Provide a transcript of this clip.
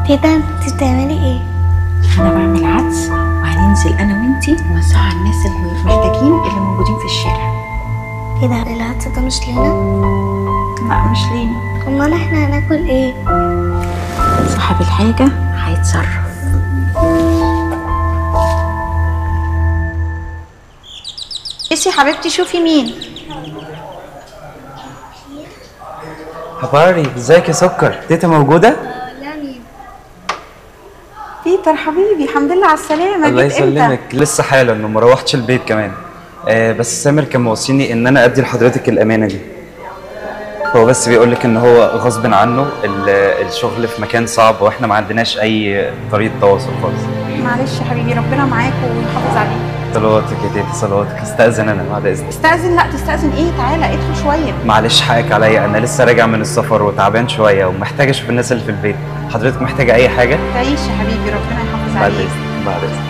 تيتا انت بتعملي ايه؟ انا بعمل عدس وهننزل انا وانتي نوزعه على الناس المحتاجين اللي موجودين في الشارع ايه ده العدس ده مش لينا؟ لا مش لينا امال احنا هناكل ايه؟ صاحب الحاجة هيتصرف بصي يا حبيبتي شوفي مين حباري ازيك يا سكر تيتا موجودة؟ لا مين؟ بيتر حبيبي الحمد لله على السلامة الله جيت امتى؟ يسلمك لسه حالا وما روحتش البيت كمان آه بس سامر كان موصيني ان انا ادي لحضرتك الامانة دي هو بس بيقول لك ان هو غصب عنه ال- الشغل في مكان صعب واحنا ما عندناش اي طريقة تواصل خالص معلش يا حبيبي ربنا معاك ويحافظ عليك صلواتك يا تيتا صلواتك استأذن انا بعد اذنك استأذن لا تستأذن ايه تعالى ادخل شوية معلش حقك عليا انا لسه راجع من السفر وتعبان شوية ومحتاج اشوف الناس اللي في البيت حضرتك محتاجة اي حاجة؟ تعيش يا حبيبي ربنا يحافظ بعد عليك اذنك بعد اذنك